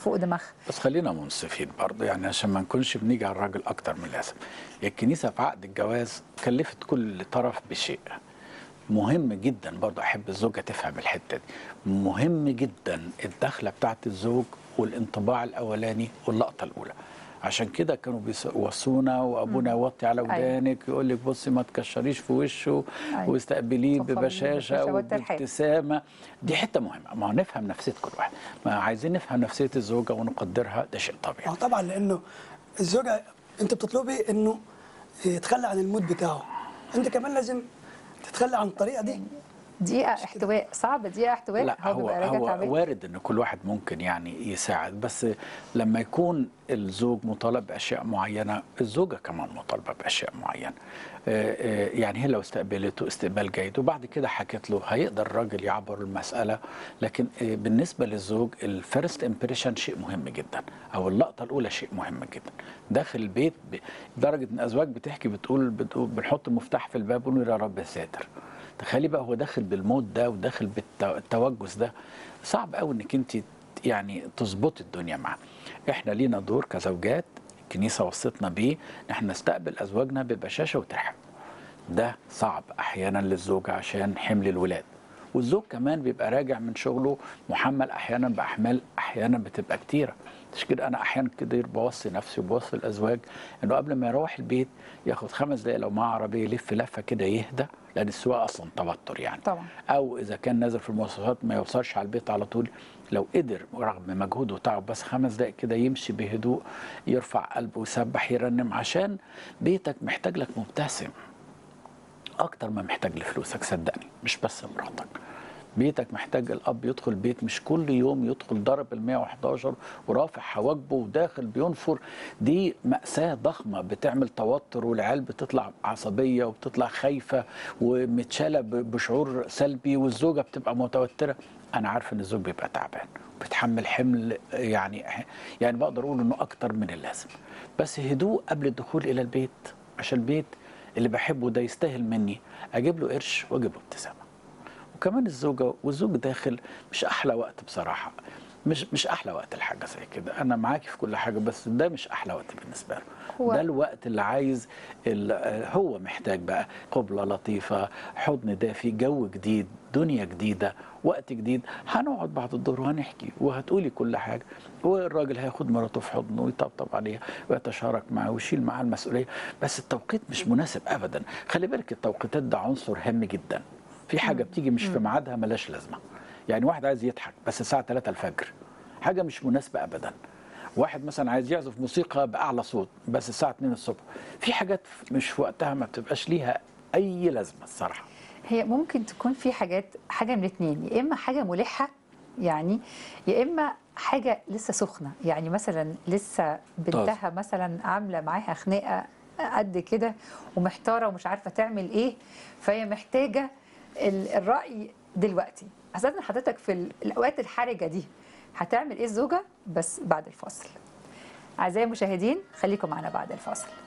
فوق دماغها بس خلينا منصفين برضه يعني عشان ما نكونش بنيجي على الراجل اكتر من اللازم الكنيسه في عقد الجواز كلفت كل طرف بشيء مهم جدا برضه احب الزوجه تفهم الحته دي مهم جدا الدخله بتاعت الزوج والانطباع الاولاني واللقطه الاولى عشان كده كانوا بيوصونا وابونا يوطي على ودانك يقول لك بصي ما تكشريش في وشه أيوة. واستقبليه تفضلي ببشاشه بالبشاشة والترحاب. وبابتسامه دي حته مهمه ما هو نفهم نفسيه كل واحد ما عايزين نفهم نفسيه الزوجه ونقدرها ده شيء طبيعي اه طبعا لانه الزوجه انت بتطلبي انه يتخلى عن المود بتاعه انت كمان لازم تتخلى عن الطريقه دي دقيقه احتواء صعب دقيقه احتواء لا هو هو بيبقى راجع هو تعبان وارد ان كل واحد ممكن يعني يساعد بس لما يكون الزوج مطالب باشياء معينه الزوجه كمان مطالبه باشياء معينه آه، آه، يعني هي لو استقبلته استقبال جيد وبعد كده حكت له هيقدر الراجل يعبر المساله لكن آه، بالنسبه للزوج الفيرست امبريشن شيء مهم جدا او اللقطه الاولى شيء مهم جدا داخل البيت ب- لدرجه ان ازواج بتحكي بتقول, بتقول بنحط المفتاح في الباب ونقول يا رب ساتر تخيلي بقى هو داخل بالمود ده وداخل بالتوجس ده صعب قوي انك انت يعني تظبطي الدنيا معاه احنا لينا دور كزوجات الكنيسه وصتنا بيه ان احنا نستقبل ازواجنا ببشاشه وترحاب ده صعب احيانا للزوجه عشان حمل الولاد والزوج كمان بيبقى راجع من شغله محمل احيانا باحمال احيانا بتبقى كتيره مش كده انا احيانا كده بوصي نفسي وبوصي الازواج انه قبل ما يروح البيت ياخد خمس دقايق لو معاه عربيه يلف لفه كده يهدى لان السواقه اصلا توتر يعني طبعا. او اذا كان نازل في المواصلات ما يوصلش على البيت على طول لو قدر رغم مجهوده وتعب بس خمس دقائق كده يمشي بهدوء يرفع قلبه ويسبح يرنم عشان بيتك محتاج لك مبتسم اكتر ما محتاج لفلوسك صدقني مش بس مراتك بيتك محتاج الاب يدخل بيت مش كل يوم يدخل ضرب ال 111 ورافع حواجبه وداخل بينفر دي مأساة ضخمة بتعمل توتر والعيال بتطلع عصبية وبتطلع خايفة ومتشالة ب- بشعور سلبي والزوجة بتبقى متوترة أنا عارف إن الزوج بيبقى تعبان بتحمل حمل يعني يعني بقدر أقول إنه أكتر من اللازم بس هدوء قبل الدخول إلى البيت عشان البيت اللي بحبه ده يستاهل مني أجيب له قرش وأجيب له ابتسامة وكمان الزوجه والزوج داخل مش احلى وقت بصراحه مش مش احلى وقت الحاجه زي كده انا معاكي في كل حاجه بس ده مش احلى وقت بالنسبه له هو- ده الوقت اللي عايز ال- هو محتاج بقى قبله لطيفه حضن دافي جو جديد دنيا جديده وقت جديد هنقعد بعد الظهر وهنحكي وهتقولي كل حاجه والراجل هياخد مراته في حضنه ويطبطب عليها ويتشارك معاه ويشيل معاه المسؤوليه بس التوقيت مش مناسب ابدا خلي بالك التوقيتات ده عنصر هام جدا في حاجه بتيجي مش في ميعادها ملاش لازمه يعني واحد عايز يضحك بس الساعه 3 الفجر حاجه مش مناسبه ابدا واحد مثلا عايز يعزف موسيقى باعلى صوت بس الساعه 2 الصبح في حاجات مش في وقتها ما بتبقاش ليها اي لازمه الصراحه هي ممكن تكون في حاجات حاجه من اتنين يا اما حاجه ملحه يعني يا اما حاجه لسه سخنه يعني مثلا لسه بنتها مثلا عامله معاها خناقه قد كده ومحتاره ومش عارفه تعمل ايه فهي محتاجه ال- الراي دلوقتي استاذن حضرتك في ال- الاوقات الحرجه دي هتعمل ايه الزوجه بس بعد الفاصل اعزائي المشاهدين خليكم معنا بعد الفاصل